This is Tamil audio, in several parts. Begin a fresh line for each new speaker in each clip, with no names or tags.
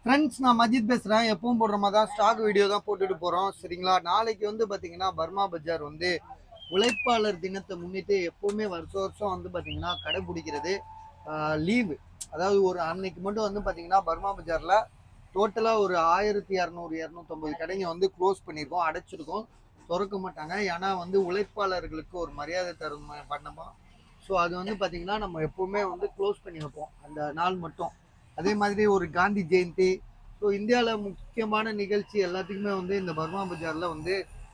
ஃப்ரெண்ட்ஸ் நான் மஜித் பேசுகிறேன் எப்பவும் போடுற மாதிரி தான் ஸ்டாக் வீடியோ தான் போட்டுட்டு போகிறோம் சரிங்களா நாளைக்கு வந்து பார்த்தீங்கன்னா பர்மா பஜார் வந்து உழைப்பாளர் தினத்தை முன்னிட்டு எப்பவுமே வருஷம் வருஷம் வந்து பார்த்தீங்கன்னா கடைபிடிக்கிறது லீவு அதாவது ஒரு அன்னைக்கு மட்டும் வந்து பார்த்தீங்கன்னா பர்மா பஜாரில் டோட்டலாக ஒரு ஆயிரத்தி இரநூறு இரநூத்தொம்பது கடைங்க வந்து க்ளோஸ் பண்ணியிருக்கோம் அடைச்சிருக்கோம் திறக்க மாட்டாங்க ஏன்னா வந்து உழைப்பாளர்களுக்கு ஒரு மரியாதை தரும் பண்ணமா ஸோ அது வந்து பார்த்தீங்கன்னா நம்ம எப்பவுமே வந்து க்ளோஸ் பண்ணி வைப்போம் அந்த நாள் மட்டும் அதே மாதிரி ஒரு காந்தி ஜெயந்தி ஸோ இந்தியாவில் முக்கியமான நிகழ்ச்சி எல்லாத்துக்குமே வந்து இந்த பர்மா பஜாரில் வந்து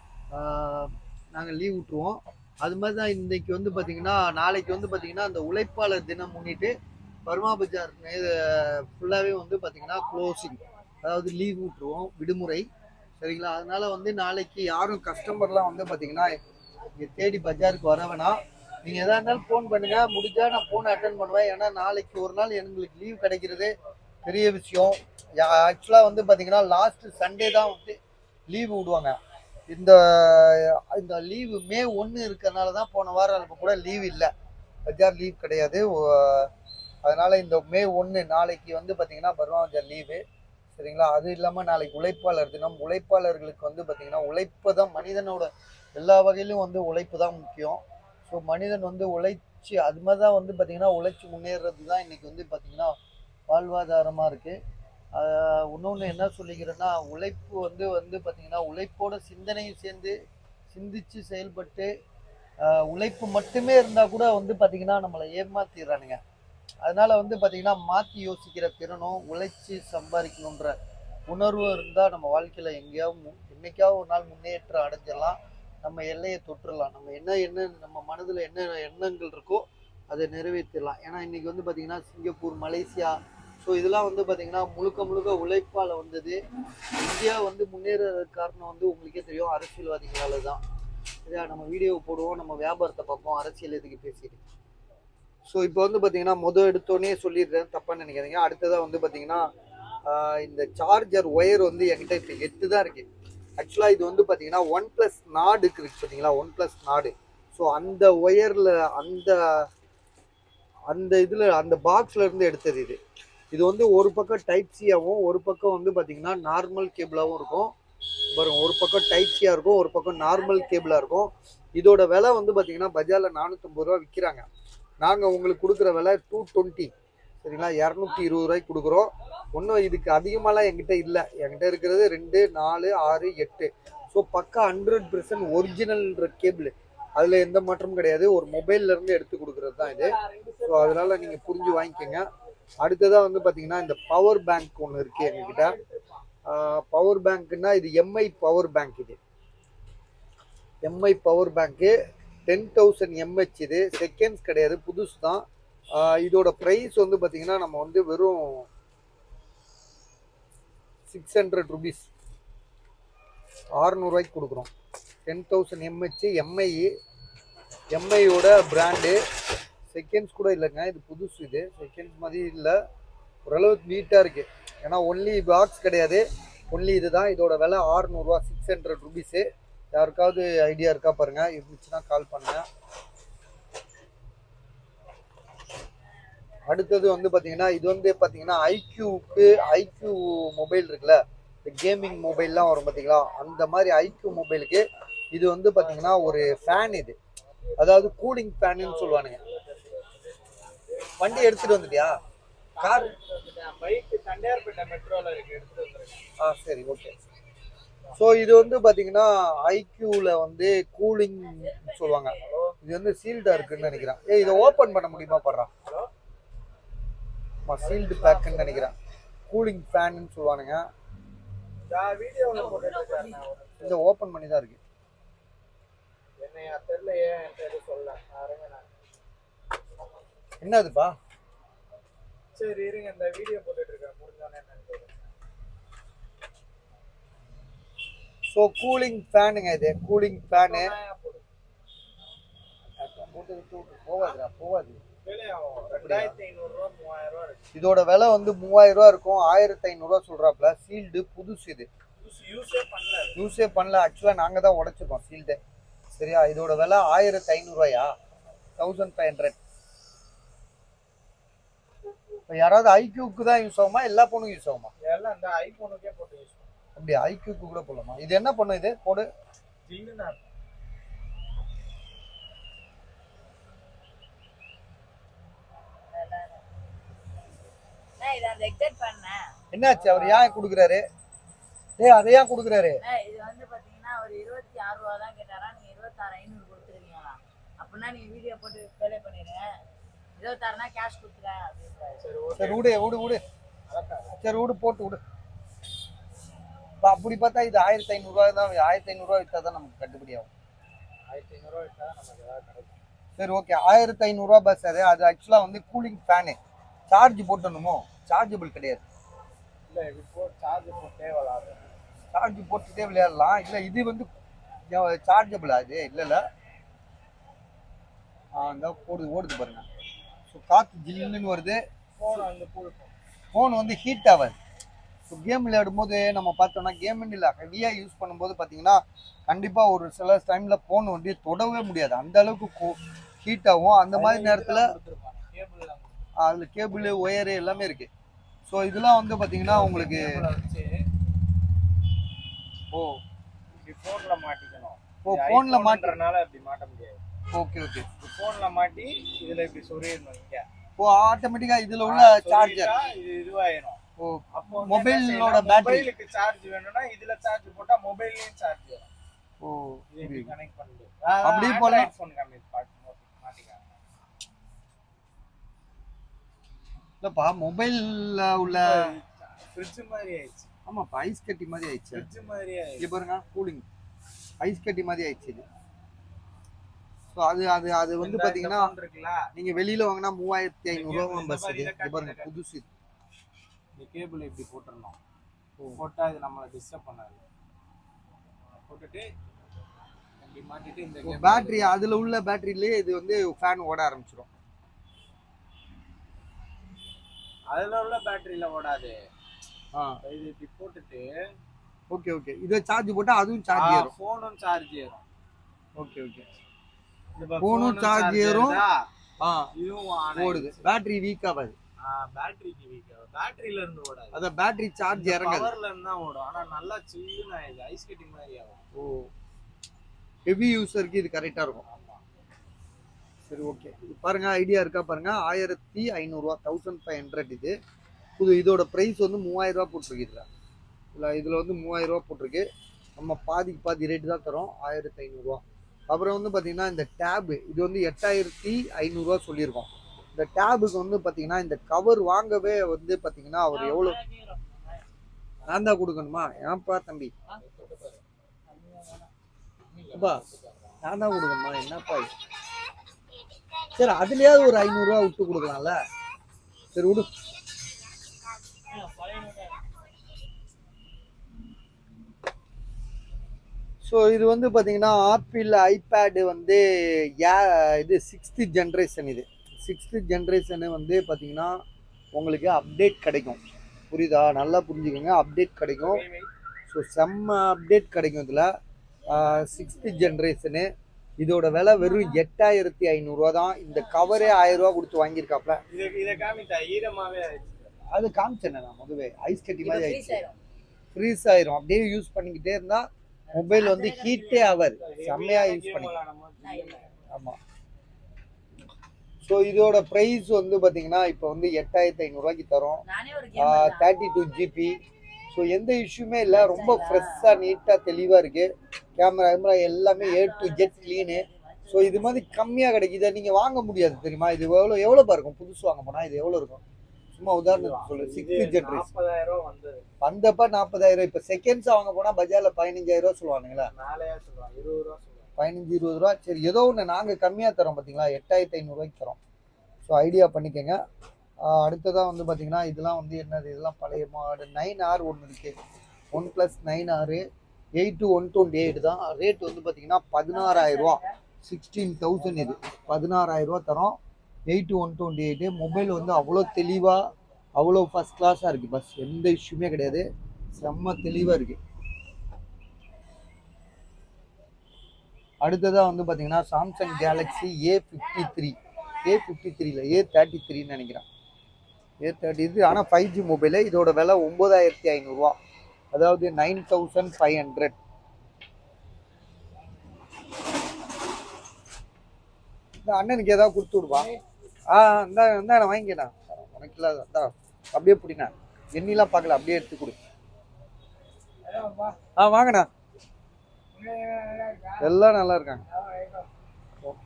நாங்கள் லீவ் விட்டுருவோம் அது மாதிரி தான் இன்னைக்கு வந்து பார்த்தீங்கன்னா நாளைக்கு வந்து பார்த்தீங்கன்னா அந்த உழைப்பாளர் தினம் முன்னிட்டு பர்மா பஜார் ஃபுல்லாகவே வந்து பார்த்தீங்கன்னா க்ளோசிங் அதாவது லீவ் விட்டுருவோம் விடுமுறை சரிங்களா அதனால வந்து நாளைக்கு யாரும் கஸ்டமர்லாம் வந்து பார்த்தீங்கன்னா இங்கே தேடி பஜாருக்கு வர வேணாம் நீங்கள் எதா இருந்தாலும் ஃபோன் பண்ணுங்க முடிஞ்சா நான் ஃபோன் அட்டன் பண்ணுவேன் ஏன்னா நாளைக்கு ஒரு நாள் எங்களுக்கு லீவ் கிடைக்கிறது பெரிய விஷயம் ஆக்சுவலாக வந்து பார்த்தீங்கன்னா லாஸ்ட் சண்டே தான் வந்து லீவு விடுவாங்க இந்த இந்த லீவு மே ஒன்று இருக்கிறனால தான் போன வாரம் கூட லீவ் இல்லை பஜார் லீவ் கிடையாது ஓ- அதனால இந்த மே ஒன்று நாளைக்கு வந்து பார்த்தீங்கன்னா பர்மா பஜார் லீவு சரிங்களா அது இல்லாமல் நாளைக்கு உழைப்பாளர் தினம் உழைப்பாளர்களுக்கு வந்து பார்த்தீங்கன்னா உழைப்பு தான் மனிதனோட எல்லா வகையிலும் வந்து உழைப்பு தான் முக்கியம் ஸோ மனிதன் வந்து உழைச்சி அது மாதிரி தான் வந்து பார்த்தீங்கன்னா உழைச்சி முன்னேறது தான் இன்னைக்கு வந்து பார்த்தீங்கன்னா வாழ்வாதாரமாக இருக்குது இன்னொன்று என்ன சொல்லிக்கிறேன்னா உழைப்பு வந்து வந்து பார்த்தீங்கன்னா உழைப்போட சிந்தனையும் சேர்ந்து சிந்திச்சு செயல்பட்டு ஆஹ் உழைப்பு மட்டுமே இருந்தால் கூட வந்து பார்த்தீங்கன்னா நம்மளை ஏமாத்திடுறானுங்க அதனால வந்து பார்த்தீங்கன்னா மாற்றி யோசிக்கிற திறனும் உழைச்சி சம்பாதிக்கணுன்ற உணர்வு இருந்தால் நம்ம வாழ்க்கையில் எங்கேயாவது மு- என்னைக்காவது ஒரு நாள் முன்னேற்றம் அடைஞ்சிடலாம் நம்ம எல்லையை தொட்டுறலாம் நம்ம என்ன என்ன நம்ம மனதில் என்ன எண்ணங்கள் இருக்கோ அதை நிறைவேற்றிடலாம் ஏன்னா இன்னைக்கு வந்து பார்த்தீங்கன்னா சிங்கப்பூர் மலேசியா ஸோ இதெல்லாம் வந்து பார்த்தீங்கன்னா முழுக்க முழுக்க உழைப்பால் வந்தது இந்தியா வந்து முன்னேறதுக்கு காரணம் வந்து உங்களுக்கே தெரியும் அரசியல்வாதிகளால தான் இதா நம்ம வீடியோ போடுவோம் நம்ம வியாபாரத்தை பார்ப்போம் அரசியல் எதுக்கு பேசிட்டு ஸோ இப்போ வந்து பார்த்தீங்கன்னா மொதல் எடுத்தோடனே சொல்லிடுறேன் தப்பாக நினைக்காதீங்க அடுத்ததாக வந்து பார்த்தீங்கன்னா ஆஹ் இந்த சார்ஜர் ஒயர் வந்து என்கிட்ட இப்போ எட்டு தான் இருக்கு ஆக்சுவலாக இது வந்து பார்த்தீங்கன்னா ஒன் ப்ளஸ் நாடு இருக்கு பார்த்தீங்களா ஒன் ப்ளஸ் நாடு ஸோ அந்த ஒயரில் அந்த அந்த இதில் அந்த பாக்ஸ்ல இருந்து எடுத்தது இது இது வந்து ஒரு பக்கம் டைப் சியாகவும் ஒரு பக்கம் வந்து பார்த்தீங்கன்னா நார்மல் கேபிளாகவும் இருக்கும் பாருங்க ஒரு பக்கம் டைப் சியாக இருக்கும் ஒரு பக்கம் நார்மல் கேபிளாக இருக்கும் இதோட விலை வந்து பார்த்தீங்கன்னா பஜாரில் நானூற்றம்பது ரூபா விற்கிறாங்க நாங்கள் உங்களுக்கு கொடுக்குற விலை டூ டுவெண்ட்டி சரிங்களா இரநூத்தி இருபது ரூபாய்க்கு கொடுக்குறோம் ஒன்றும் இதுக்கு அதிகமாலாம் என்கிட்ட இல்லை என்கிட்ட இருக்கிறது ரெண்டு நாலு ஆறு எட்டு ஸோ பக்கா ஹண்ட்ரட் பெர்சன்ட் ஒரிஜினல்ன்ற கேபிள் அதில் எந்த மாற்றமும் கிடையாது ஒரு மொபைல்ல இருந்து எடுத்து கொடுக்குறது தான் இது ஸோ அதனால நீங்கள் புரிஞ்சு வாங்கிக்கோங்க அடுத்ததாக வந்து பார்த்தீங்கன்னா இந்த பவர் பேங்க் ஒன்று இருக்குது எங்ககிட்ட பவர் பேங்க்னா இது எம்ஐ பவர் பேங்க் இது எம்ஐ பவர் பேங்க்கு டென் தௌசண்ட் எம்ஹெச் இது செகண்ட்ஸ் கிடையாது புதுசு தான் ஆஹ் இதோட ப்ரைஸ் வந்து பார்த்தீங்கன்னா நம்ம வந்து வெறும் சிக்ஸ் ஹண்ட்ரட் ருபீஸ் ஆறுநூறுவாய்க்கு கொடுக்குறோம் டென் தௌசண்ட் எம்ஹெச் எம்ஐ எம்ஐயோட பிராண்டு செகண்ட்ஸ் கூட இல்லைங்க இது புதுசு இது செகண்ட்ஸ் மாதிரி இல்லை ஓரளவுக்கு நீட்டாக இருக்குது ஏன்னா ஒன்லி பாக்ஸ் கிடையாது ஒன்லி இதுதான் இதோட விலை ஆறுநூறுவா சிக்ஸ் ஹண்ட்ரட் ருபீஸு யாருக்காவது ஐடியா இருக்கா பாருங்க இருந்துச்சுன்னா கால் பண்ணுங்க அடுத்தது வந்து பார்த்தீங்கன்னா இது வந்து பார்த்தீங்கன்னா ஐக்யூக்கு ஐக்யூ மொபைல் இருக்குல்ல இந்த கேமிங் மொபைல்லாம் வரும் பார்த்தீங்களா அந்த மாதிரி ஐக்யூ மொபைலுக்கு இது வந்து பார்த்தீங்கன்னா ஒரு ஃபேன் இது அதாவது கூலிங் ஃபேனுன்னு சொல்லுவானுங்க வண்டி எடுத்துட்டு வந்துட்டியா கார்
பைக் தண்டையார்பேட்டை மெட்ரோல இருக்கு எடுத்துட்டு வந்துருக்கேன்
ஆ சரி ஓகே ஸோ இது வந்து பார்த்தீங்கன்னா ஐக்யூவில் வந்து கூலிங் சொல்லுவாங்க இது வந்து சீல்டாக இருக்குன்னு நினைக்கிறேன் ஏய் இதை ஓப்பன் பண்ண முடியுமா படுறான் சீல்டு பேக்குன்னு நினைக்கிறேன் கூலிங் ஃபேன்னு சொல்லுவானுங்க
நான் வீடியோல போட்டுட்டு இருக்கேன் நான் ஒரு நிமிஷம்.
இதை ஓப்பன் பண்ணி தான் இருக்கு
என்னைய தெரியலையே என்கிட்ட எதுவும் சொல்ல இருங்க நான்
என்னதுப்பா
சரி இருங்க இந்த வீடியோ போட்டுட்டு இருக்கேன் முடிஞ்சோடனே என்னன்னு சொல்றேன்.
ஸோ கூலிங் ஃபேனுங்க இது கூலிங் ஃபேனு
நான் போடு.
போட்டு விட்டு விட்டு போகாதுடா போகாது
விலையாகும் ரெண்டாயிரத்தி ஐநூறு ரூபா மூவாயிரம் ரூபா இருக்கு
இதோட விலை வந்து மூவாயிரம் ரூபா இருக்கும் ஆயிரத்தி ஐநூறுரூவா சொல்கிறாப்புல சீல்டு புதுசு இது
யூஸே பண்ணல
யூஸே பண்ணல ஆக்சுவலாக நாங்கள் தான் உடைச்சிருக்கோம் சீல்டு சரியா இதோட விலை ஆயிரத்தி ஐநூறுரூவாயா தௌசண்ட் ஃபைவ் ஹண்ட்ரட் இப்போ யாராவது ஐக்யூக்கு தான் யூஸ் ஆகுமா எல்லா ஃபோனுக்கும் யூஸ் ஆகுமா
எல்லாம் இந்த ஐபோனுக்கே போட்டு யூஸ் பண்ணுவோம்
அப்படி ஐக்யூக்கு கூட போடலாமா இது என்ன பண்ணும் இது போடு
ஜில்லுன்னு இருக்கும்.
அண்ணா, இதை அந்த extend பண்ணேன்.
என்னாச்சு அவர் ஏன் கொடுக்குறாரு டேய் அதை ஏன் கொடுக்குறாரு
அண்ணா, இது வந்து பாத்தீங்கன்னா ஒரு இருபத்தி ஆறு ரூபா தான் கேட்டாரா நீங்க இருபத்தாறு ஐநூறு கொடுத்துருக்கீங்களா அப்படின்னா நீங்க வீடியோ போட்டு பேலே பண்ணிடுங்க இருபத்தாறுனா கேஷ் கொடுத்துறேன் அப்படின்றாரு
சரி ஓகே
சரி விடு விடு விடு
அதான்
சரி விடு போட்டு விடு இப்ப அப்படி பார்த்தா இது ஆயிரத்தி ஐநூறுரூவா தான் ஆயிரத்தி ஐநூறுரூவா விற்றா தான் நமக்கு கட்டுப்படி ஆகும்
ஆயிரத்தி ஐநூறுரூவா விட்டா தான் நமக்கு ஏதாவது கிடைக்கும்
சரி ஓகே ஆயிரத்தி ஐநூறுரூவா பஸ் அது அது ஆக்சுவலாக வந்து கூலிங் ஃபேனு சார்ஜ் போட்டணுமோ சார்ஜபிள் கிடையாது
இல்லை இப்போ சார்ஜ் போட்டே விளாடுறோம்
சார்ஜ் போட்டுட்டே விளையாடலாம் இல்லை இது வந்து சார்ஜபிளா இது இல்லைல்ல ஆ இந்த போடுது ஓடுது பாருங்க ஸோ காற்று ஜில்லுன்னு வருது
ஃபோன் வந்து கொடுக்கும்
ஃபோன் வந்து ஹீட் ஆகாது ஸோ கேம் விளையாடும்போது நம்ம பார்த்தோம்னா கேம்னு இல்லை ஹெவியாக யூஸ் பண்ணும்போது பார்த்தீங்கன்னா கண்டிப்பாக ஒரு சில டைமில் ஃபோன் வந்து தொடவே முடியாது அந்த அளவுக்கு ஹீட் ஆகும் அந்த மாதிரி நேரத்தில்
கேபிள்
அதில் கேபிள் ஒயரு எல்லாமே இருக்குது ஸோ இதெல்லாம் வந்து பார்த்தீங்கன்னா உங்களுக்கு
வச்சு
ஓ
இப்படி ஃபோனில் மாட்டிக்கணும்
ஓ ஃபோனில் மாட்டுற
மாட்டுறதுனால இப்படி மாட்ட முடியாது
ஓகே ஓகே
ஃபோனில் மாட்டி இதில் இப்படி சொருகிடணும் இங்கே
ஓ ஆட்டோமேட்டிக்காக இதில் உள்ள சார்ஜர்
இது இதுவாயிரும்
ஓ
அப்போ வந்து
மொபைலோட
என்ன செய்யலாம்?
பேட்டரி
மொபைலுக்கு சார்ஜ் வேணும்னா இதுல சார்ஜ் போட்டா மொபைல்லயும் சார்ஜ் வரும்
ஓ
இது இப்படி
புரியுது.
கனெக்ட் பண்ணிட்டு
அப்படியே போடலாம்.
ஃபோன் கம்மி மாட்டிக்காங்க
இல்லைப்பா மொபைலில் உள்ள
ஃப்ரிட்ஜ் மாதிரி ஆயிடுச்சு
ஆமாப்பா ஐஸ் கட்டி மாதிரி ஆயிடுச்சு
ஃப்ரிட்ஜ் மாதிரி ஆயிடுச்சு
இங்கே பாருங்க கூலிங் ஐஸ் கட்டி மாதிரி ஆயிடுச்சு இது ஸோ அது அது அது வந்து
இந்த-
பார்த்தீங்கன்னா
இந்த phone இருக்குல்ல
நீங்கள் வெளியில் வாங்கினா மூவாயிரத்தி
இந்த
ஐநூறுரூவா
cable
பஸ்
இந்த
இது
மாதிரி
இங்க பாருங்க
இதை
புதுசு இது
இந்த கேபிள் இப்படி போட்டுறணும்
ஓ.
போட்டா இது நம்மளை டிஸ்டர்ப் பண்ணாது போட்டுட்டு இப்படி மாட்டிட்டு இந்த cable
பேட்டரி அதில் உள்ள பேட்டரியிலே இது வந்து ஃபேன் ஓட ஆரம்பிச்சிடும்
அதுல உள்ள பேட்டரியில ஓடாது
ஆ
இது இப்படி போட்டுட்டு
ஓகே ஓகே இதை சார்ஜ் போட்டால் அதுவும் சார்ஜ் ஏறும்
போனும் சார்ஜ் ஏறும்
ஓகே ஓகே
இது இப்ப
Phone உம்
phone உம்
charge ஏறும்.
ஏறுதா?
ஆ
இதுவும் on
ஓடுது
ஆயிடுச்சு.
பேட்டரி வீக் ஆகாது
ஆ, பேட்டரிக்கு வீக் ஆகும் பேட்டரியில இருந்து ஓடாது
அதான் பேட்டரி சார்ஜ் இறங்காது
பவர்ல இருந்து தான் ஓடும் ஆனா நல்லா சில்லுன்னு ஆயிடுது ஐஸ் கட்டி மாதிரி ஆகும்
ஓ ஹெவி யூஸருக்கு இது கரெக்டாக இருக்கும்
ஆமா
சரி ஓகே இது பாருங்க ஐடியா இருக்கா பாருங்க ஆயிரத்தி ஐநூறுரூவா தௌசண்ட் ஃபைவ் ஹண்ட்ரட் இது புது இதோட ப்ரைஸ் வந்து மூவாயிரம் ரூபா போட்டிருக்கு இதில் இல்லை இதில் வந்து மூவாயிரம் ரூபா போட்டிருக்கு நம்ம பாதிக்கு பாதி ரேட்டு தான் தரோம் ஆயிரத்தி ஐநூறுரூவா அப்புறம் வந்து பார்த்தீங்கன்னா இந்த டேபு இது வந்து எட்டாயிரத்தி ஐநூறுரூவா சொல்லியிருக்கோம் இந்த டேபுக்கு வந்து பார்த்தீங்கன்னா இந்த கவர் வாங்கவே வந்து பார்த்தீங்கன்னா அவர் எவ்வளோ நான் தான் கொடுக்கணுமா ஏன்ப்பா தம்பி அப்பா நான் தான் கொடுக்கணுமா என்னப்பா இது? சரி அதுலயாவது ஒரு ஐநூறுரூவா விட்டு கொடுக்கலாம்ல சரி விடு ஸோ இது வந்து பார்த்தீங்கன்னா ஆப்பிள் ஐபேடு வந்து ஏ இது சிக்ஸ்த்து ஜென்ரேஷன் இது சிக்ஸ்த்து ஜென்ரேஷனு வந்து பார்த்தீங்கன்னா உங்களுக்கு அப்டேட் கிடைக்கும் புரியுதா நல்லா புரிஞ்சுக்கோங்க அப்டேட் கிடைக்கும் ஸோ செம்ம அப்டேட் கிடைக்கும் இதில் சிக்ஸ்த்து ஜென்ரேஷனு இதோட விலை வெறும் எட்டாயிரத்தி ஐநூறுரூவா தான் இந்த கவரே ஆயிரம் ரூபா கொடுத்து வாங்கியிருக்காப்ல
இத இத காமிட்டா ஈரமாவே ஆயிடுச்சு
அது காமிச்சேன் நான் முதவே ஐஸ் கட்டி
இது
மாதிரி
freeze
ஆயிடுச்சு
ஆயிரும்.
ஃப்ரீஸ் ஆயிரும் அப்படியே யூஸ் பண்ணிக்கிட்டே இருந்தா மொபைல் வந்து ஹீட்டே ஆகாது செம்மையா யூஸ் பண்ணி ஆமா ஸோ இதோட ப்ரைஸ் வந்து பார்த்தீங்கன்னா இப்போ வந்து எட்டாயிரத்தி ஐநூறுரூவாய்க்கு தரோம்
நானே ஒரு game விளையாடுறேன்.
தேர்ட்டி டூ ஜிபி ஸோ எந்த இஷ்யூமே இல்லை ரொம்ப ஃப்ரெஷ்ஷாக நீட்டாக தெளிவாக இருக்குது கேமரா கேமரா எல்லாமே A to Z clean so இது மாதிரி கம்மியாக கிடைக்குது இதை நீங்கள் வாங்க முடியாது தெரியுமா இது எவ்வளோ எவ்வளோ இருக்கும் புதுசு வாங்க போனால் இது எவ்வளோ இருக்கும் சும்மா உதாரணத்துக்கு சொல்லு சிக்ஸ்த் ஜென்ரேஷன்
நாற்பதாயிரம் ரூபாய் வந்தது
வந்தப்ப நாற்பதாயிரம் இப்போ செகண்ட்ஸ் வாங்க போனால் பஜாரில் பதினஞ்சாயிரம் ரூபா சொல்லுவானுங்களா
மேலேயே சொல்லுவாங்க இருபது ரூபா சொல்லுவாங்க
பதினஞ்சு இருபது ரூபா சரி ஏதோ ஒன்று நாங்கள் கம்மியாக தரோம் பார்த்தீங்களா எட்டாயிரத்தி ஐநூறுரூவாய்க்கு தரோம் ஸோ ஐடியா பண்ணிக்கோங்க அடுத்ததாக வந்து பார்த்தீங்கன்னா இதெல்லாம் வந்து என்னது இதெல்லாம் பழைய மாடு நைன் ஆர் ஒன்று இருக்குது ஒன் ப்ளஸ் நைன் ஆறு eight to one twenty eight தான் ரேட் வந்து பார்த்தீங்கன்னா பதினாறாயிரரூவா சிக்ஸ்டீன் தௌசண்ட் இது பதினாறாயிரரூவா தரோம் eight to one twenty eight mobile வந்து அவ்வளோ தெளிவாக அவ்வளோ ஃபஸ்ட் கிளாஸாக இருக்குது பஸ் எந்த இஷ்யூமே கிடையாது செம்ம தெளிவாக இருக்குது அடுத்ததாக வந்து பார்த்தீங்கன்னா Samsung Galaxy A fifty three A fifty த்ரீல ஏ தேர்ட்டி த்ரீன்னு நினைக்கிறேன் ஏ தேர்ட்டி இது ஆனால் ஃபைவ் ஜி மொபைலு இதோட விலை ஒம்பதாயிரத்தி ஐநூறுரூவா அதாவது நைன் தௌசண்ட் ஃபைவ் ஹண்ட்ரட் இந்த அண்ணனுக்கு ஏதாவது கொடுத்து விடுவா ஆ இந்தா இந்தா நான் வாங்கிக்கண்ணா உனக்கு இல்லை இந்தா அப்படியே பிடிண்ணா எண்ணிலாம் பார்க்கல அப்படியே எடுத்து கொடு ஆ வாங்கண்ணா எல்லாம் நல்லா இருக்காங்க okay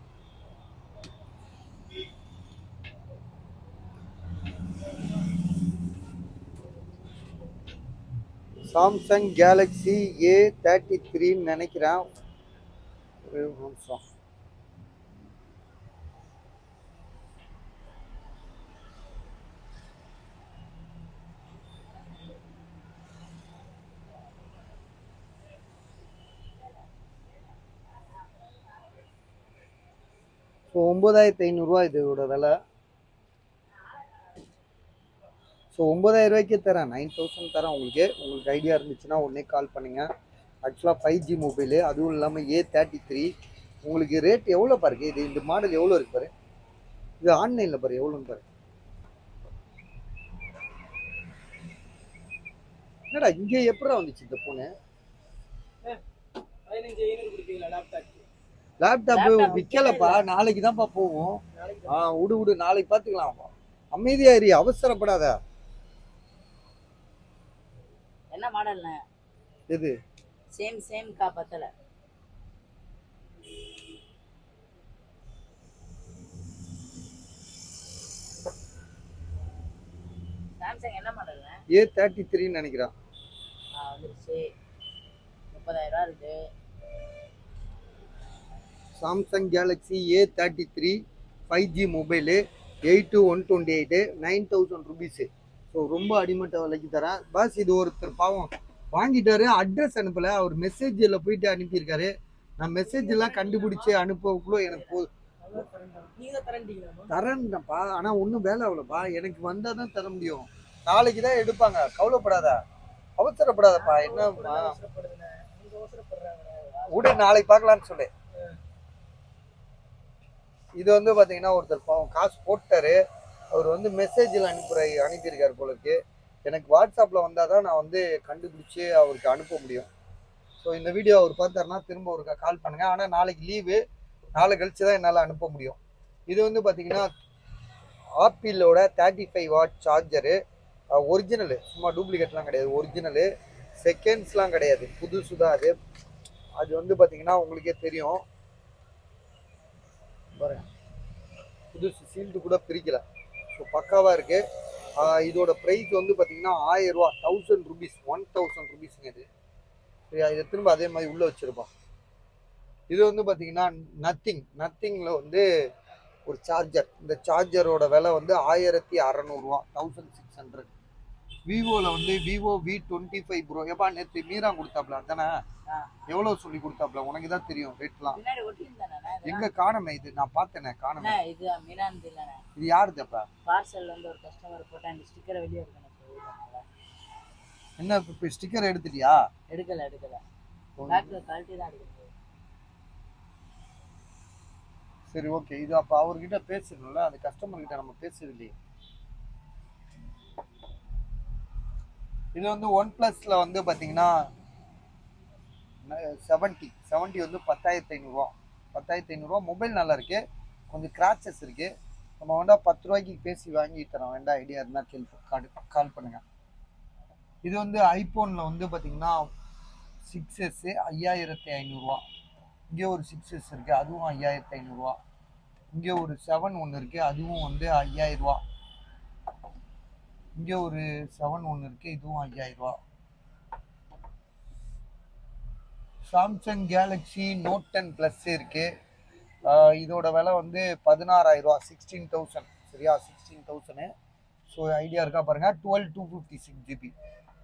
Samsung Galaxy A thirty த்ரீன்னு நினைக்கிறேன் ஒரே ஒரு நிமிஷம் ஸோ ஒம்பதாயிரத்தி ஐநூறுரூவா இதோட விலை ஸோ ஒம்பதாயிரம் ரூபாய்க்கே தரேன் நைன் தௌசண்ட் தரேன் உங்களுக்கு உங்களுக்கு ஐடியா இருந்துச்சுன்னா உடனே கால் பண்ணுங்க ஆக்சுவலாக ஃபைவ் ஜி மொபைலு அதுவும் இல்லாமல் ஏ தேர்ட்டி த்ரீ உங்களுக்கு ரேட் எவ்வளோ பாருங்க இது இந்த மாடல் எவ்வளோ இருக்கு பாரு இது ஆன்லைனில் பாரு எவ்வளோன்னு பாரு என்னடா இங்கே எப்படா வந்துச்சு இந்த ஃபோனு
பதினஞ்சு ஐநூறு கொடுப்பீங்களா லேப்டாப்
லேப்டாப்
Laptop
விற்கலப்பா நாளைக்கு தான்ப்பா போவோம் ஆ விடு விடு நாளைக்கு பார்த்துக்கலாம் அமைதியா இரு அவசரப்படாத
என்ன மாடல்ண்ணே
எது
சேம் சேம் கா பத்தல சாம்சங் என்ன மாடல்ண்ணே
ஏ தேர்ட்டி த்ரீன்னு நினைக்கிறான்
ஆ வந்துருச்சு முப்பதாயிரம் ரூபா இருக்கு
Samsung Galaxy A thirty three five G mobile eight to one twenty eight nine thousand rupees so ரொம்ப அடிமட்ட விலைக்கு தரேன் பாஸ் இது ஒருத்தர் பாவம் வாங்கிட்டாரு அட்ரஸ் அனுப்பலை அவர் மெசேஜில் போயிட்டு அனுப்பியிருக்காரு நான் மெசேஜ் எல்லாம் கண்டுபிடிச்சு அனுப்பக்குள்ள எனக்கு போ
நீங்க தரண்டீங்களா
தரேன்ப்பா ஆனால் ஒன்றும் வேலை ஆகலப்பா எனக்கு வந்தால் தான் தர முடியும் நாளைக்கு தான் எடுப்பாங்க கவலைப்படாத அவசரப்படாதப்பா என்னம்மா
அவசரப்படுதுண்ணே நீங்க அவசரப்படுறாங்க
விடு நாளைக்கு பார்க்கலான்னு சொல்லு இது வந்து பார்த்தீங்கன்னா ஒருத்தர் பாவம் காசு போட்டாரு அவர் வந்து மெசேஜில் அனுப்புற அனுப்பியிருக்காரு போல இருக்கு எனக்கு வாட்ஸ்அப்பில் வந்தால் தான் நான் வந்து கண்டுபிடிச்சி அவருக்கு அனுப்ப முடியும் ஸோ இந்த வீடியோ அவர் பார்த்தாருன்னா திரும்ப ஒருக்கா கால் பண்ணுங்க ஆனால் நாளைக்கு லீவு நாளை கழிச்சு தான் என்னால் அனுப்ப முடியும் இது வந்து பார்த்தீங்கன்னா ஆப்பிளோட thirty five watt charger original சும்மா டூப்ளிகேட்லாம் கிடையாது ஒரிஜினலு செகண்ட்ஸ்லாம் கிடையாது புதுசு தான் அது அது வந்து பார்த்தீங்கன்னா உங்களுக்கே தெரியும் பாருங்க புதுசு சீல்டு கூட பிரிக்கல ஸோ பக்காவாக இருக்கு ஆஹ் இதோட ப்ரைஸ் வந்து பார்த்தீங்கன்னா ஆயிரம் ரூபா தௌசண்ட் ருபீஸ் ஒன் தௌசண்ட் ருபீஸுங்க இது சரியா இதை திரும்ப அதே மாதிரி உள்ளே வச்சிருப்பான் இது வந்து பார்த்தீங்கன்னா நத்திங் நத்திங்கில் வந்து ஒரு சார்ஜர் இந்த சார்ஜரோட விலை வந்து ஆயிரத்தி அறநூறுவா தௌசண்ட் சிக்ஸ் ஹண்ட்ரட் விவோவில் வந்து Vivo V twenty five pro எப்பா நேற்று மீரா கொடுத்தாப்ல அதானே
ஆ.
எவ்வளோ சொல்லி கொடுத்தாப்ல உனக்கு தான் தெரியும் ரேட்லாம்
பின்னாடி ஒட்டியிருந்தானே
எங்க காணமே இது நான் பார்த்தேனே காணமே
அண்ணா இது மீனாந்து இல்லைண்ணே
இது யாருதுப்பா
பார்சல் வந்து ஒரு கஸ்டமர் போட்டு அந்த ஸ்டிக்கரை வெளியே எடுக்கணும் சொல்லியிருந்தாங்க
என்ன இப்போ ஸ்டிக்கர் எடுத்துட்டியா
எடுக்கல எடுக்கல பேக்கில் கழட்டி தான் எடுக்கணும்
சரி ஓகே இது அப்போ அவர்கிட்ட பேசணும்ல அந்த கஸ்டமர் கிட்ட நம்ம பேசுறது இல்லையே இது வந்து ஒன் ப்ளஸ்ல வந்து பார்த்தீங்கன்னா செவன்ட்டி செவன்ட்டி வந்து பத்தாயிரத்தி ஐநூறுரூவா பத்தாயிரத்தி ஐநூறுரூவா மொபைல் நல்லா இருக்கு கொஞ்சம் கிராச்சஸ் இருக்கு நம்ம வேண்டா பத்து ரூபாய்க்கு பேசி வாங்கி தரோம் வேண்டாம் ஐடியா இருந்தால் கேள் கால் கால் பண்ணுங்க இது வந்து ஐபோனில் வந்து பார்த்தீங்கன்னா சிக்ஸ் எஸ் ஐயாயிரத்தி ஐநூறுரூவா இங்கே ஒரு சிக்ஸ் எஸ் இருக்குது அதுவும் ஐயாயிரத்தி ஐநூறுரூவா இங்கே ஒரு செவன் ஒன்று இருக்குது அதுவும் வந்து ஐயாயிரரூவா இங்கே ஒரு செவன் ஒன்று இருக்குது இதுவும் ஐயாயிரரூவா Samsung Galaxy Note ten plus இருக்குது இதோட விலை வந்து பதினாறாயிரரூவா சிக்ஸ்டீன் தௌசண்ட் சரியா சிக்ஸ்டீன் தௌசண்ட் ஸோ ஐடியா இருக்கா பாருங்கள் twelve two fifty six GB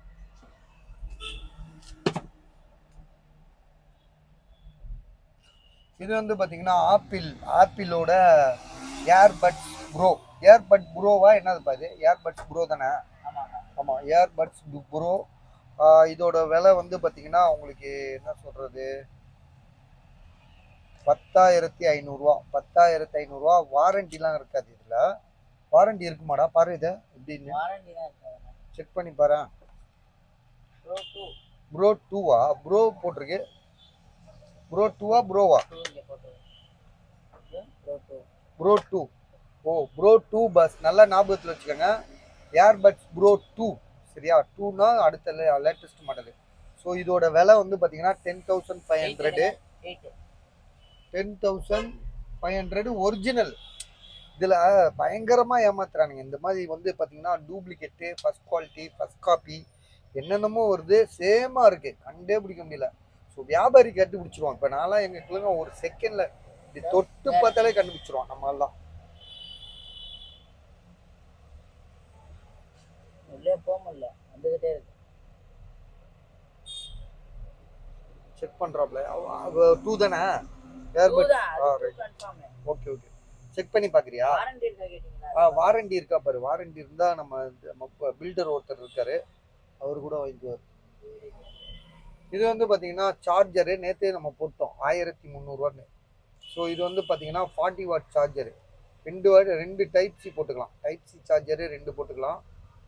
இது வந்து பார்த்தீங்கன்னா ஆப்பிள் ஆப்பிளோட ஏர்பட்ஸ் ப்ரோ ஏர்பட் ப்ரோவா என்னதுப்பா இது ஏர்பட்ஸ் ப்ரோ தானே
ஆமாங்க
ஆமாம் ஏர்பட்ஸ் ப்ரோ இதோட விலை வந்து பார்த்தீங்கன்னா உங்களுக்கு என்ன சொல்கிறது பத்தாயிரத்தி ஐநூறுரூவா பத்தாயிரத்தி ஐநூறுரூவா வாரண்டிலாம் இருக்காது இதில் வாரண்டி இருக்குமாடா பாரு இதை எப்படின்னு
வாரண்டி தான் இருக்காது
செக் பண்ணி பாரு
ப்ரோ டூ
ப்ரோ டூவா ப்ரோ போட்டிருக்கு ப்ரோ டூவா ப்ரோவா
டூ இங்கே போட்டு ப்ரோ டூ
ப்ரோ டூ ஓ ப்ரோ டூ பஸ் நல்லா ஞாபகத்தில் வச்சுக்கோங்க ஏர்பட்ஸ் ப்ரோ டூ சரியா டூனா அடுத்த லேட்டஸ்ட் மாடல் ஸோ இதோட விலை வந்து பார்த்தீங்கன்னா ten thousand five hundred
eight
ten thousand five hundred original இதில் பயங்கரமாக ஏமாத்துறானுங்க இந்த மாதிரி வந்து பார்த்தீங்கன்னா டூப்ளிகேட்டு ஃபர்ஸ்ட் குவாலிட்டி ஃபர்ஸ்ட் காப்பி என்னென்னமோ வருது சேமாக இருக்குது கண்டே பிடிக்க முடியல ஸோ வியாபாரி கட்டு பிடிச்சிருவான் இப்போ நான்லாம் எங்கள் கிழங்க ஒரு செகண்டில் இப்படி தொட்டு பார்த்தாலே கண்டுபிடிச்சிருவான் நம்மளாம்
உள்ளே போக முடியல வந்துகிட்டே இருக்கு
செக் பண்ணுறாப்ல டூ தானே ஏர்பட்
தான்
ஆ
அது
right
confirm
okay okay check பண்ணி பார்க்குறியா
வாரண்டி இருக்கா கேட்டிங்களா
ஆ வாரண்டி இருக்கா பாரு வாரண்டி இருந்தா நம்ம நம்ம பில்டர் ஒருத்தர் இருக்காரு அவர் கூட வாங்கிக்குவார் இது வந்து பாத்தீங்கன்னா சார்ஜரு நேத்தே நம்ம போட்டோம் ஆயிரத்தி முந்நூறுவான்னு ஸோ இது வந்து பாத்தீங்கன்னா ஃபார்ட்டி வாட் சார்ஜரு ரெண்டு வாட் ரெண்டு டைப் சி போட்டுக்கலாம் டைப் சி சார்ஜரு ரெண்டு போட்டுக்கலாம்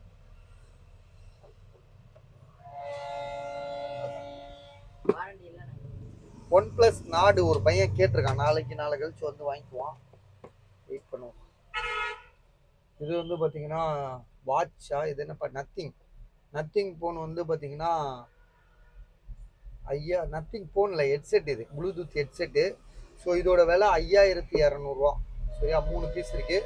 வாரண்டி இல்லைண்ணே
ஒன் பிளஸ் நாடு ஒரு பையன் கேட்டிருக்கான் நாளைக்கு நாளை கழிச்சு வந்து வாங்கிக்குவான் வெயிட் பண்ணுவோம் இது வந்து பார்த்தீங்கன்னா வாட்சா இது என்னப்பா நத்திங் நத்திங் ஃபோன் வந்து பார்த்தீங்கன்னா ஐயா நத்திங் ஃபோனில் ஹெட்செட் இது ப்ளூடூத் ஹெட்செட்டு ஸோ இதோட விலை ஐயாயிரத்தி இரநூறுவா சரியா மூணு பீஸ் இருக்கு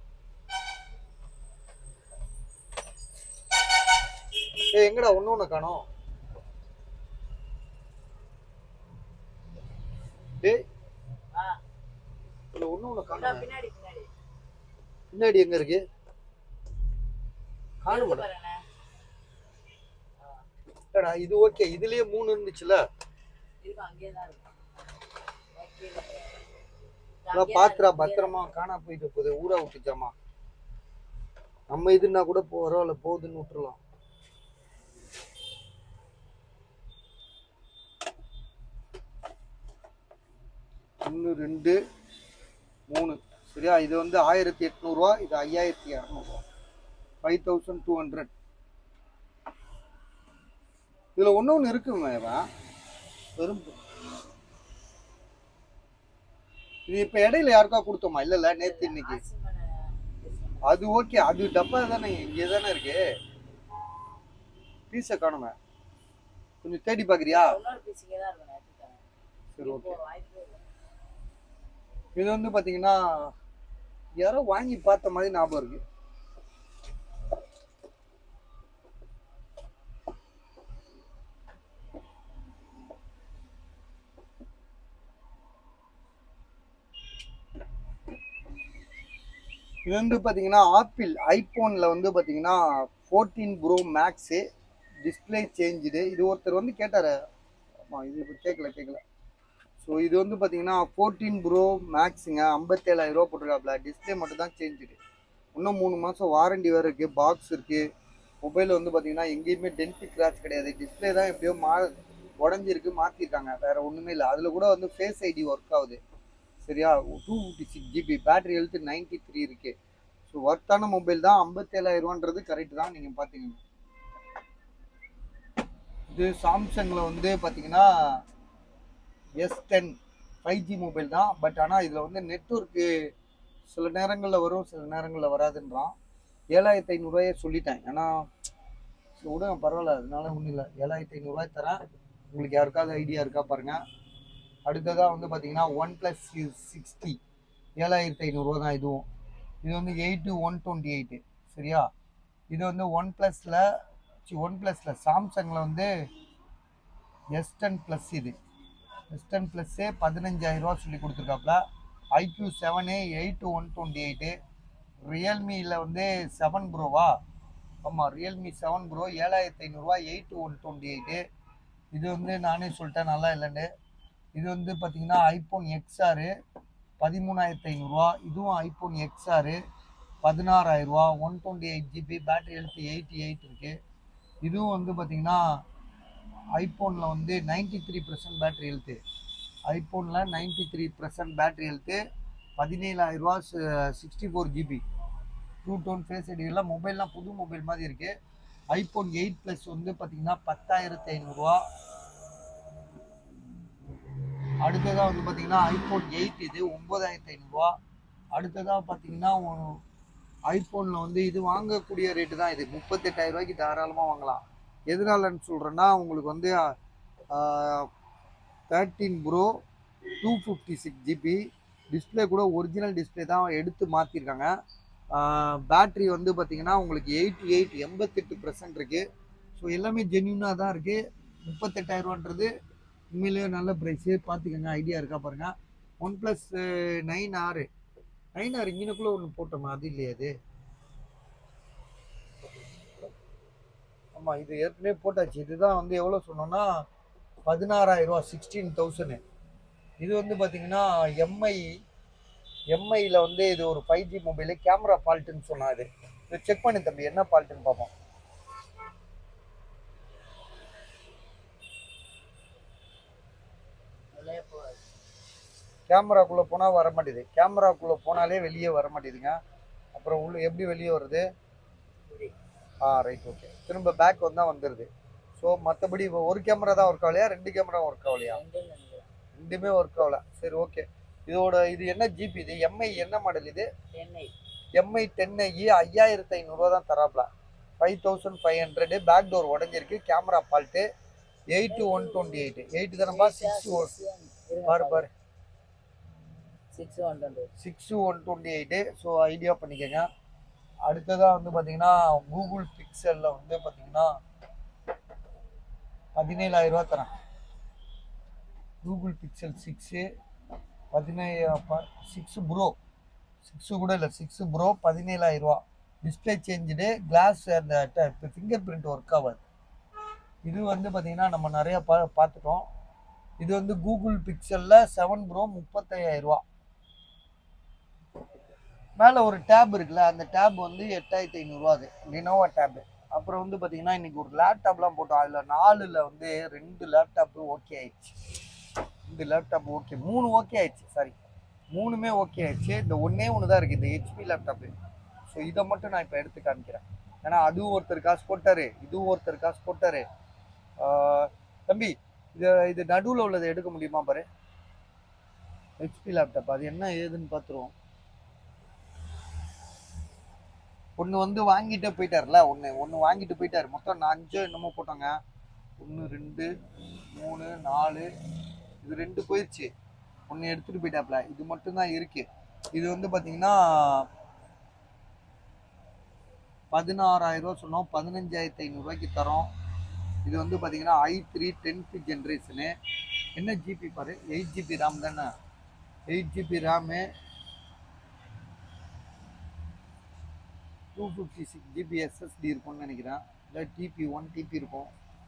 ஏய் எங்கடா ஒன்று ஒன்று காணோம் டேய்
ஆ
இதுல ஒண்ணு ஒண்ணு
இந்தா
காணும்
பின்னாடி பின்னாடி
பின்னாடி எங்க இருக்கு காணும்
இருக்கு பாருண்ணே
இல்லடா இது ஓகே இதுலயே மூணு இருந்துச்சுல
இருக்கும் அங்கேயே தான் இருக்கும் ஓகே
அதான் பாத்துறா பத்திரமா காணா போயிட்டு போகுது ஊரா விட்டுச்சாமா நம்ம இதுன்னா கூட போ பரவாயில்ல போகுதுன்னு விட்டுறலாம் ஒன்று ரெண்டு மூணு சரியா இது வந்து ஆயிரத்தி எட்நூறுவா இது ஐயாயிரத்தி இரநூறுவா ஃபைவ் தௌசண்ட் டூ ஹண்ட்ரட் இதில் ஒன்று ஒன்று இருக்குமே இவன் பெரும் இது இப்போ இடையில யாருக்கா கொடுத்தோமா இல்லைல்ல நேற்று இன்னைக்கு அது ஓகே அது டப்பா தானே இங்கே தானே இருக்கு பீஸை காணுமே கொஞ்சம் தேடி பார்க்குறியா
இன்னொரு பீஸ் இங்கே தான் இருக்கும் எடுத்துட்டேன்
சரி ஓகே
வாய்ப்பு இல்லை
இது வந்து பார்த்தீங்கன்னா யாரோ வாங்கி பார்த்த மாதிரி ஞாபகம் இருக்கு இது வந்து பார்த்தீங்கன்னா ஆப்பிள் ஐபோனில் வந்து பார்த்தீங்கன்னா fourteen pro max display changed இது ஒருத்தர் வந்து கேட்டார் ஆமாம் இது இப்போ கேட்கல கேட்கல ஸோ இது வந்து பார்த்தீங்கன்னா ஃபோர்டீன் ப்ரோ மேக்ஸுங்க ஐம்பத்தேழாயிரம் ரூபா போட்டிருக்காப்ல டிஸ்பிளே மட்டும் தான் சேஞ்சுடு இன்னும் மூணு மாதம் வாரண்டி வேறு இருக்குது பாக்ஸ் இருக்குது மொபைல் வந்து பார்த்தீங்கன்னா எங்கேயுமே டென்ட் கிராச் கிடையாது டிஸ்பிளே தான் எப்படியோ மா உடஞ்சிருக்கு மாற்றிருக்காங்க வேறு ஒன்றுமே இல்லை அதில் கூட வந்து ஃபேஸ் ஐடி ஒர்க் ஆகுது சரியா two fifty six GB battery health ninety three இருக்குது ஸோ ஒர்த்தான மொபைல் தான் ஐம்பத்தேழாயிரரூவான்றது கரெக்ட் தான் நீங்கள் பார்த்தீங்கன்னா இது சாம்சங்கில் வந்து பார்த்தீங்கன்னா S ten five G mobile தான் பட் ஆனால் இதில் வந்து நெட்ஒர்க்கு சில நேரங்களில் வரும் சில நேரங்களில் வராதுன்றான் ஏழாயிரத்தி ஐநூறுரூவாயே சொல்லிட்டேன் ஏன்னா சரி விடுங்க பரவாயில்ல அதனால ஒன்றும் இல்லை ஏழாயிரத்தி ஐநூறுரூவாய் தரேன் உங்களுக்கு யாருக்காவது ஐடியா இருக்கா பாருங்கள் அடுத்ததாக வந்து பார்த்தீங்கன்னா ஒன் ப்ளஸ் சிக்ஸ்டி ஏழாயிரத்தி ஐநூறுரூவா தான் இதுவும் இது வந்து எயிட்டு ஒன் டுவெண்ட்டி எயிட்டு சரியா இது வந்து ஒன் ப்ளஸில் ஒன் ப்ளஸில் சாம்சங்கில் வந்து எஸ் டென் ப்ளஸ் இது எஸ் டென் ப்ளஸ்ஸே பதினஞ்சாயிரரூவா சொல்லி கொடுத்துருக்காப்புல iQOO seven eight one twenty eight ரியல்மியில் வந்து செவன் ப்ரோவா ஆமாம் ரியல்மி செவன் ப்ரோ ஏழாயிரத்தி ஐநூறுரூவா எயிட்டு ஒன் டுவெண்ட்டி எயிட்டு இது வந்து நானே சொல்லிட்டேன் நல்லா இல்லைன்னு இது வந்து பார்த்தீங்கன்னா ஐஃபோன் எக்ஸ்ஆரு பதிமூணாயிரத்தி ஐநூறுரூவா இதுவும் ஐஃபோன் எக்ஸ்ஆரு பதினாறாயிரரூவா one twenty eight GB battery health eighty eight இருக்குது இதுவும் வந்து பார்த்தீங்கன்னா ஐஃபோனில் வந்து ninety three percent battery health ஐஃபோனில் ninety three percent battery health பதினேழாயிரரூவா sixty four GB two tone face ID எல்லாம் மொபைல்லாம் புது மொபைல் மாதிரி இருக்கு ஐபோன் எயிட் ப்ளஸ் வந்து பார்த்தீங்கன்னா பத்தாயிரத்தி ஐநூறுரூவா அடுத்ததாக வந்து பார்த்தீங்கன்னா ஐபோன் எயிட் இது ஒம்பதாயிரத்தி ஐநூறுரூவா அடுத்ததாக பார்த்தீங்கன்னா ஐபோனில் வந்து இது வாங்கக்கூடிய ரேட்டு தான் இது முப்பத்தெட்டாயிரம் ரூபாய்க்கு தாராளமாக வாங்கலாம் எதனாலன்னு சொல்கிறேன்னா உங்களுக்கு வந்து thirteen pro two fifty six GB display கூட ஒரிஜினல் டிஸ்பிளே தான் எடுத்து மாற்றிருக்காங்க பேட்ரி வந்து பார்த்தீங்கன்னா உங்களுக்கு எயிட்டி எயிட் எண்பத்தெட்டு பர்சன்ட் இருக்குது ஸோ எல்லாமே ஜென்யூனாக தான் இருக்குது முப்பத்தெட்டாயிரரூவான்றது உண்மையிலேயே நல்ல ப்ரைஸு பார்த்துக்கோங்க ஐடியா இருக்கா பாருங்கள் ஒன் ப்ளஸ் நைன் ஆறு நைன் ஆறு இங்கனக்குள்ளே ஒன்று போட்டோமா அது இல்லையா அது ஆமாம் இது ஏற்கனவே போட்டாச்சு இதுதான் வந்து எவ்வளோ சொன்னோம்னா பதினாறாயிரம் ரூபா சிக்ஸ்டீன் தௌசண்ட் இது வந்து பார்த்தீங்கன்னா எம்ஐ எம்ஐயில் வந்து இது ஒரு ஃபைவ் ஜி மொபைலு கேமரா ஃபால்ட்டுன்னு சொன்னா இது இதை செக் பண்ணு தம்பி என்ன ஃபால்ட்டுன்னு பார்ப்போம்
அதுலயே போகாது
கேமராக்குள்ளே போனால் வர மாட்டேது கேமராக்குள்ளே போனாலே வெளியே வர மாட்டேதுங்க அப்புறம் உள்ள எப்படி வெளியே வருது
இப்படி
ஆ ரைட் ஓகே திரும்ப பேக் வந்தால் வந்துடுது ஸோ மற்றபடி இப்போ ஒரு கேமரா தான் ஒர்க் ஆகலையா ரெண்டு கேமரா ஒர்க் ஆகலையா
ரெண்டும் நினைக்கிறேன்
ரெண்டுமே ஒர்க் ஆகல சரி ஓகே இதோட இது என்ன ஜிபி இது எம்ஐ என்ன மாடல் இது
சென்னை
எம்ஐ டென் ஐ ஐயாயிரத்து ஐநூறுரூவா தான் தராப்ல five thousand five hundred back door உடஞ்சிருக்கு camera fault eight to one twenty eight eight தானப்பா சிக்ஸ் பாரு பாரு
six one twenty
six one twenty eight so idea பண்ணிக்கோங்க அடுத்ததாக வந்து பார்த்தீங்கன்னா கூகுள் பிக்சலில் வந்து பார்த்தீங்கன்னா பதினேழாயிரம் ரூபா தரேன் கூகுள் பிக்சல் சிக்ஸு பதினேழு சிக்ஸ் ப்ரோ சிக்ஸு கூட இல்லை சிக்ஸ் ப்ரோ பதினேழாயிரம் ரூபா டிஸ்பிளே சேஞ்சுடு கிளாஸ் அந்த இப்போ ஃபிங்கர் பிரிண்ட் ஒர்க் ஆகாது இது வந்து பார்த்தீங்கன்னா நம்ம நிறையா பா பார்த்துட்டோம் இது வந்து கூகுள் பிக்சலில் செவன் ப்ரோ முப்பத்தையாயிரம் ரூபா மேலே ஒரு டேப் இருக்குல்ல அந்த டேப் வந்து எட்டாயிரத்தி ஐநூறுரூவா அது லினோவா டேபு அப்புறம் வந்து பார்த்தீங்கன்னா இன்னைக்கு ஒரு லேப்டாப்லாம் போட்டோம் அதில் நாலில் வந்து ரெண்டு லேப்டாப்பு ஓகே ஆயிடுச்சு ரெண்டு லேப்டாப் ஓகே மூணு ஓகே ஆயிடுச்சு சாரி மூணுமே ஓகே ஆயிடுச்சு இந்த ஒன்றே ஒன்று தான் இருக்குது இந்த ஹெச்பி லேப்டாப்பு ஸோ இதை மட்டும் நான் இப்போ எடுத்து காமிக்கிறேன் ஏன்னா அதுவும் ஒருத்தர் காசு போட்டாரு இதுவும் ஒருத்தர் காசு போட்டாரு ஆஹ் தம்பி இது இது நடுவில் உள்ளதை எடுக்க முடியுமா பாரு ஹெச்பி லேப்டாப் அது என்ன ஏதுன்னு பார்த்துருவோம் ஒன்று வந்து வாங்கிட்டே போயிட்டார்ல ஒன்று ஒன்று வாங்கிட்டு போயிட்டார் மொத்தம் நான் அஞ்சோ என்னமோ போட்டோங்க ஒன்று ரெண்டு மூணு நாலு இது ரெண்டு போயிடுச்சு ஒன்று எடுத்துகிட்டு போயிட்டாப்ல இது மட்டும்தான் இருக்கு இது வந்து பார்த்தீங்கன்னா பதினாறாயிரம் ரூபா சொன்னோம் பதினஞ்சாயிரத்தி ஐநூறுரூவாய்க்கு தரோம் இது வந்து பார்த்தீங்கன்னா ஐ த்ரீ டென்த்து ஜென்ரேஷனு என்ன ஜிபி பாரு எயிட் ஜிபி ரேம் தானே eight GB RAM two fifty six GB SSD இருக்கும்னு நினைக்கிறேன் இல்லை டிபி ஒன் டிபி இருக்கும்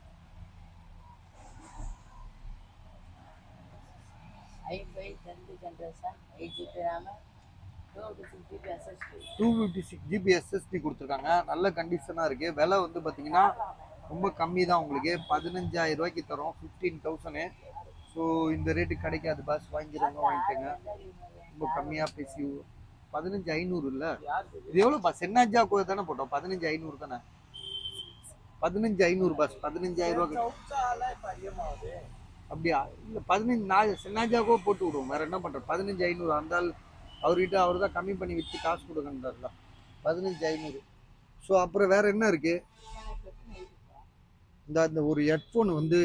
i five tenth generation eight GB RAM two fifty six GB SSD
two fifty six GB SSD கொடுத்துருக்காங்க நல்ல கண்டிஷனாக இருக்குது விலை வந்து பார்த்தீங்கன்னா ரொம்ப கம்மி தான் உங்களுக்கு பதினஞ்சாயிரம் ரூபாய்க்கு தரோம் ஃபிஃப்டீன் தௌசண்ட் ஸோ இந்த ரேட்டு கிடைக்காது பாஸ் வாங்கிடுறவங்க வாங்கிக்கோங்க ரொம்ப கம்மியாக பேசி பதினஞ்சு ஐநூறு இல்லை இது எவ்வளோ பாஸ் சென்னாஜா கோயில் தானே போட்டோம் பதினஞ்சு ஐநூறு தானே பதினஞ்சு ஐநூறு பாஸ் பதினஞ்சாயிரம் ரூபா அப்படியா இல்லை பதினஞ்சு நான் சென்னாஜாக்கோ போட்டு விடுவோம் வேற என்ன பண்ணுறோம் பதினஞ்சு ஐநூறு அந்த ஆள் அவர்கிட்ட அவர் தான் கம்மி பண்ணி விற்று காசு கொடுக்கணுன்றாருல பதினஞ்சு ஐநூறு ஸோ அப்புறம் வேற என்ன இருக்கு இந்த அந்த ஒரு ஹெட்ஃபோன் வந்து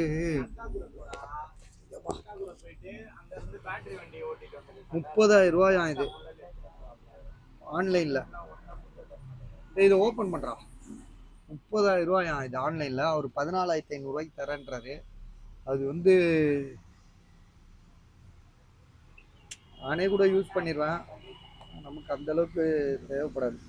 போயிட்டு அங்க இருந்து பேட்டரி வண்டியை ஓட்டிட்டு வந்து
முப்பதாயிரம் ரூபாயா இது ஆன்லைனில் இதை ஓப்பன் பண்ணுறான் முப்பதாயிரம் ரூபாயா இது ஆன்லைனில் அவர் பதினாலாயிரத்தி ஐநூறுரூவாய்க்கு தரேன்றாரு அது வந்து நானே கூட யூஸ் பண்ணிடுவேன் நமக்கு அந்த அளவுக்கு தேவைப்படாது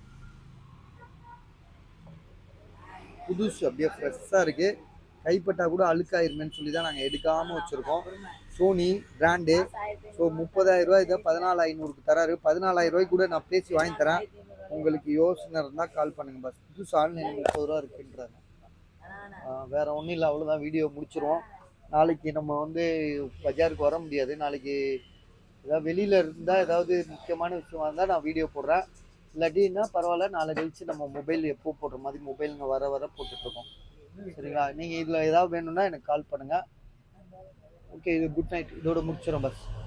புதுசு அப்படியே ஃப்ரெஷ்ஷாக இருக்கு கைப்பட்டா கூட அழுக்காயிருமேன்னு சொல்லி தான் நாங்கள் எடுக்காமல் வச்சுருக்கோம் சோனி பிராண்டு ஸோ முப்பதாயிரம் ரூபாய் இதை பதினாலு ஐநூறுக்கு தராரு பதினாலாயிரம் ரூபாய்க்கு கூட நான் பேசி வாங்கி தரேன் உங்களுக்கு யோசனை இருந்தால் கால் பண்ணுங்க பஸ் புதுசு ஆன்லைன் முப்பது ரூபா இருக்குன்றாங்க ஆஹ் வேற ஒன்றும் இல்லை அவ்வளோதான் வீடியோ முடிச்சிருவோம் நாளைக்கு நம்ம வந்து பஜாருக்கு வர முடியாது நாளைக்கு ஏதாவது வெளியில் இருந்தால் ஏதாவது முக்கியமான விஷயமா இருந்தால் நான் வீடியோ போடுறேன் இல்லாட்டின்னா பரவாயில்ல நாளை கழிச்சு நம்ம மொபைல் எப்போ போடுற மாதிரி மொபைலுங்க வர வர போட்டுட்டு இருக்கோம் சரிங்களா நீங்கள் இதில் ஏதாவது வேணும்னா எனக்கு கால் பண்ணுங்க ஓகே இது குட் நைட் இதோட முடிச்சிடும் பஸ்